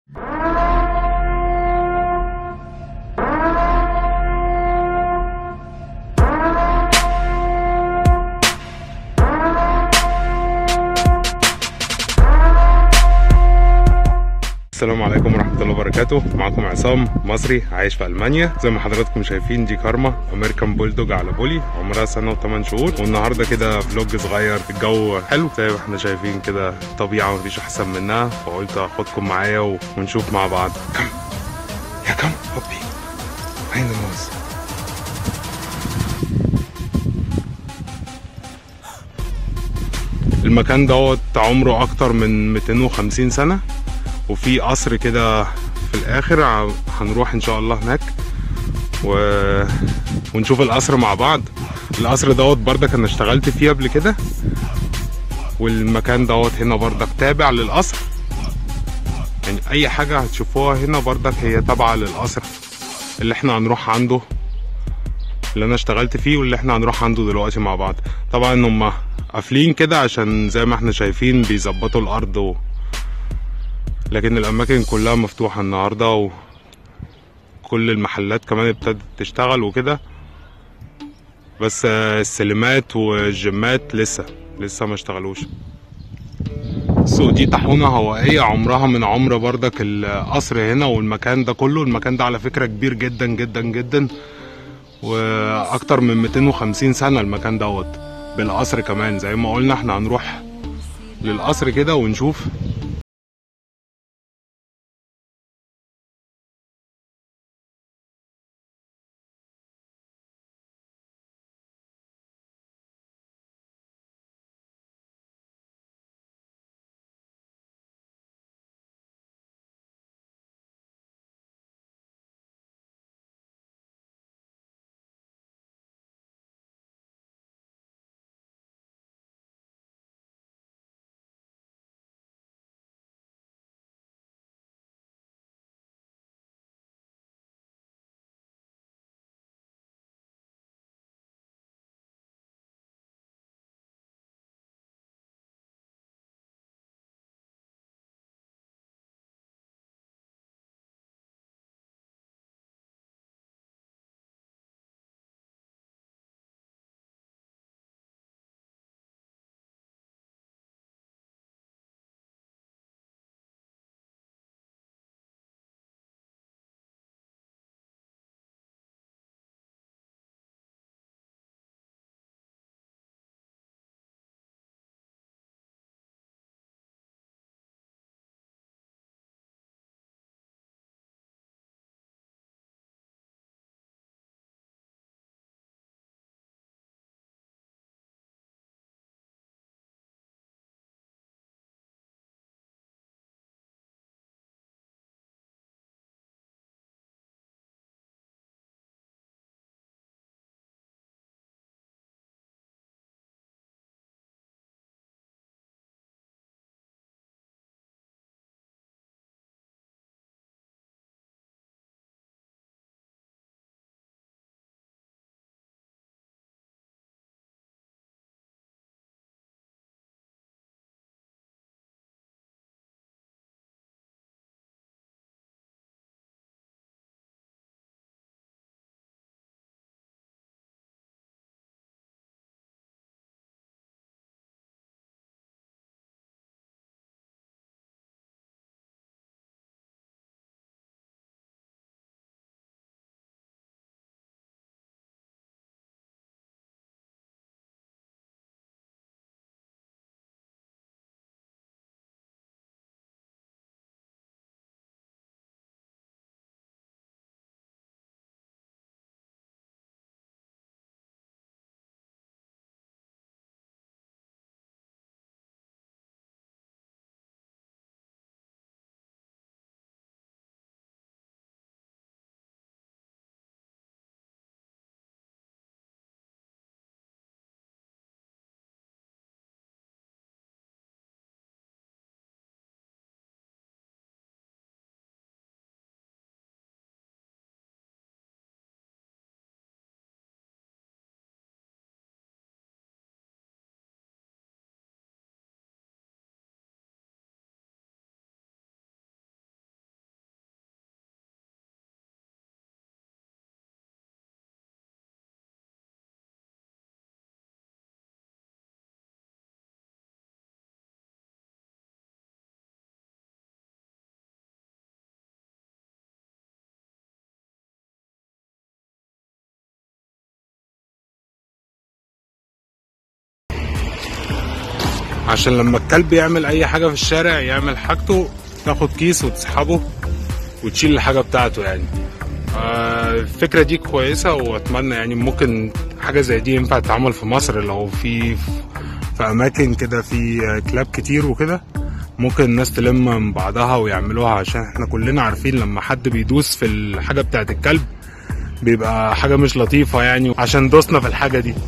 السلام عليكم ورحمة الله وبركاته معكم عصام مصري عايش في ألمانيا زي ما حضراتكم شايفين دي كارما أمريكان بولدوج على بولي عمرها سنة وثمان شهور والنهاردة كده فلوج صغير الجو حلو زي ما احنا شايفين كده طبيعة مفيش أحسن منها فقلت أخدكم معايا و- ونشوف مع بعض كم يا كم هوبي أين الموز المكان دوت عمره أكتر من 250 سنة وفي قصر كده في الاخر ع- هنروح ان شاء الله هناك و... ونشوف القصر مع بعض القصر دوت بردك انا اشتغلت فيه قبل كده والمكان دوت هنا بردك تابع للقصر يعني اي حاجة هتشوفوها هنا بردك هي تابعة للقصر اللي احنا هنروح عنده اللي انا اشتغلت فيه واللي احنا هنروح عنده دلوقتي مع بعض طبعا هم قافلين كده عشان زي ما احنا شايفين بيظبطوا الارض و... لكن الاماكن كلها مفتوحه النهارده وكل المحلات كمان ابتدت تشتغل وكده بس آه، السينمات والجيمات لسه لسه ما اشتغلوش السوق دي طاحونه هوائيه عمرها من عمر بردك القصر هنا والمكان ده كله المكان ده على فكره كبير جدا جدا جدا واكتر من 250 سنه المكان دوت بالقصر كمان زي ما قلنا احنا هنروح للقصر كده ونشوف عشان لما الكلب يعمل اي حاجه في الشارع يعمل حاجته تاخد كيس وتسحبه وتشيل الحاجه بتاعته يعني آه، الفكره دي كويسه واتمنى يعني ممكن حاجه زي دي ينفع تتعمل في مصر لو في في اماكن كده في كلاب كتير وكده ممكن الناس تلم من بعضها ويعملوها عشان احنا كلنا عارفين لما حد بيدوس في الحاجه بتاعت الكلب بيبقى حاجه مش لطيفه يعني عشان دوسنا في الحاجه دي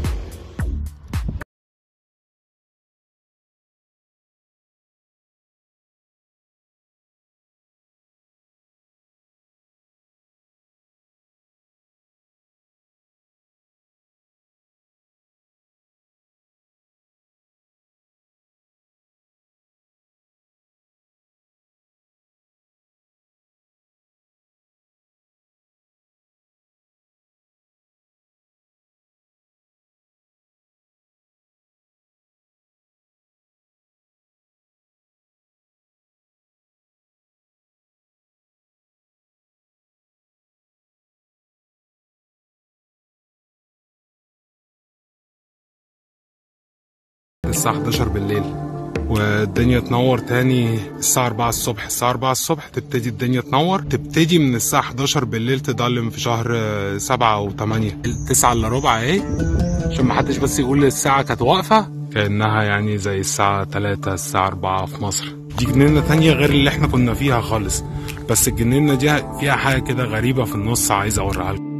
الساعة 11 بالليل والدنيا تنور تاني الساعة 4 الصبح الساعة 4 الصبح تبتدي الدنيا تنور تبتدي من الساعة 11 بالليل تضلم في شهر 7 أو 8 9 إلا ربع اهي عشان ما حدش بس يقول الساعة كانت واقفة كأنها يعني زي الساعة 3 الساعة 4 في مصر دي جنينة تانية غير اللي احنا كنا فيها خالص بس الجنينة دي فيها حاجة كده غريبة في النص عايز أوريها لكم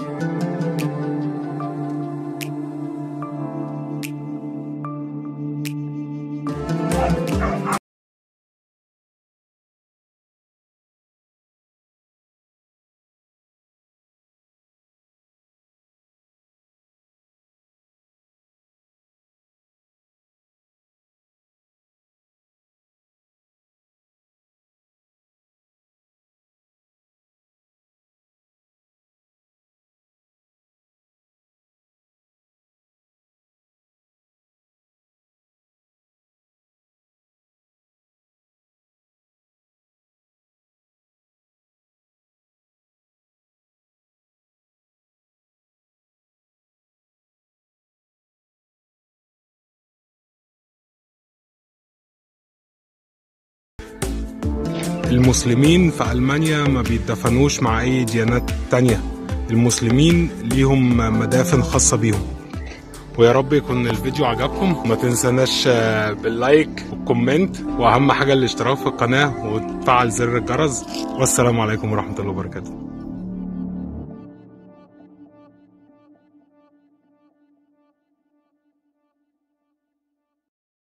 المسلمين في ألمانيا ما بيتدفنوش مع أي ديانات تانية المسلمين ليهم مدافن خاصة بيهم ويا رب يكون الفيديو عجبكم ما تنسناش باللايك والكومنت واهم حاجة الاشتراك في القناة وتفعل زر الجرس والسلام عليكم ورحمة الله وبركاته